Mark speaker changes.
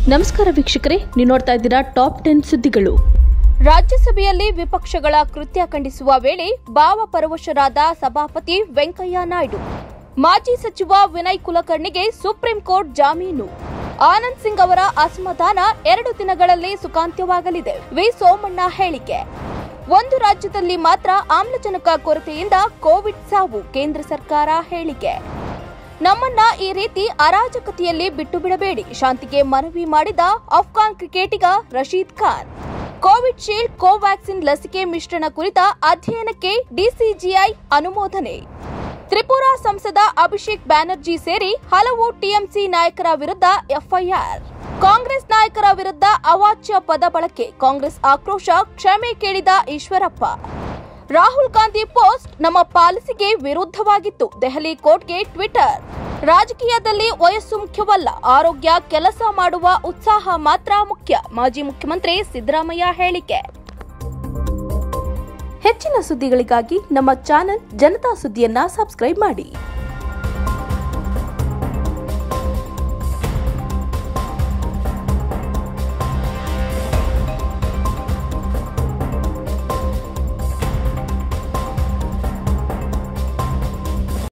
Speaker 1: ನಮಸ್ಕಾರ ವೀಕ್ಷಕರೇ ನೀವು ನೋಡ್ತಾ ಇದ್ದೀರಾ ಟಾಪ್ ಟೆನ್ ಸುದ್ದಿಗಳು
Speaker 2: ರಾಜ್ಯಸಭೆಯಲ್ಲಿ ವಿಪಕ್ಷಗಳ ಕೃತ್ಯ ಖಂಡಿಸುವ ವೇಳೆ ಭಾವಪರವಶರಾದ ಸಭಾಪತಿ ವೆಂಕಯ್ಯ ನಾಯ್ಡು ಮಾಜಿ ಸಚಿವ ವಿನಯ್ ಕುಲಕರ್ಣಿಗೆ ಸುಪ್ರೀಂ ಕೋರ್ಟ್ ಜಾಮೀನು ಆನಂದ್ ಸಿಂಗ್ ಅವರ ಅಸಮಾಧಾನ ಎರಡು ದಿನಗಳಲ್ಲಿ ಸುಖಾಂತ್ಯವಾಗಲಿದೆ ವಿ ಸೋಮಣ್ಣ ಹೇಳಿಕೆ ಒಂದು ರಾಜ್ಯದಲ್ಲಿ ಮಾತ್ರ ಆಮ್ಲಜನಕ ಕೊರತೆಯಿಂದ ಕೋವಿಡ್ ಸಾವು ಕೇಂದ್ರ ಸರ್ಕಾರ ಹೇಳಿಕೆ ನಮ್ಮನ್ನ ಈ ರೀತಿ ಅರಾಜಕತೆಯಲ್ಲಿ ಬಿಟ್ಟು ಬಿಡಬೇಡಿ ಶಾಂತಿಗೆ ಮನವಿ ಮಾಡಿದ ಅಫ್ಘಾನ್ ಕ್ರಿಕೆಟಿಗ Rashid Khan Covishield Covaxin ಲಸಿಕೆ ಮಿಶ್ರಣ ಕುರಿತ ಅಧ್ಯಯನಕ್ಕೆ ಡಿಸಿಜಿಐ ಅನುಮೋದನೆ ತ್ರಿಪುರಾ ಸಂಸದ ಅಭಿಷೇಕ್ ಬ್ಯಾನರ್ಜಿ ಸೇರಿ ಹಲವು ಟಿಎಂಸಿ ನಾಯಕರ ವಿರುದ್ಧ ಎಫ್ಐಆರ್ ಕಾಂಗ್ರೆಸ್ ನಾಯಕರ ವಿರುದ್ಧ ಅವಾಚ್ಯ ಪದ ಬಳಕೆ ಕಾಂಗ್ರೆಸ್ ಆಕ್ರೋಶ ಕ್ಷಮೆ ಕೇಳಿದ ಈಶ್ವರಪ್ಪ ರಾಹುಲ್ ಗಾಂಧಿ ಪೋಸ್ಟ್ ನಮ್ಮ ಪಾಲಿಸಿಗೆ ವಿರುದ್ಧವಾಗಿತ್ತು ದೆಹಲಿ ಕೋರ್ಟ್ಗೆ ಟ್ವಿಟರ್ ರಾಜಕೀಯದಲ್ಲಿ ವಯಸ್ಸು ಮುಖ್ಯವಲ್ಲ ಆರೋಗ್ಯ ಕೆಲಸ ಮಾಡುವ ಉತ್ಸಾಹ ಮಾತ್ರ ಮುಖ್ಯ ಮಾಜಿ ಮುಖ್ಯಮಂತ್ರಿ ಸಿದ್ದರಾಮಯ್ಯ ಹೇಳಿಕೆ ಹೆಚ್ಚಿನ ಸುದ್ದಿಗಳಿಗಾಗಿ ನಮ್ಮ ಚಾನೆಲ್ ಜನತಾ ಸುದ್ದಿಯನ್ನ ಸಬ್ಸ್ಕ್ರೈಬ್ ಮಾಡಿ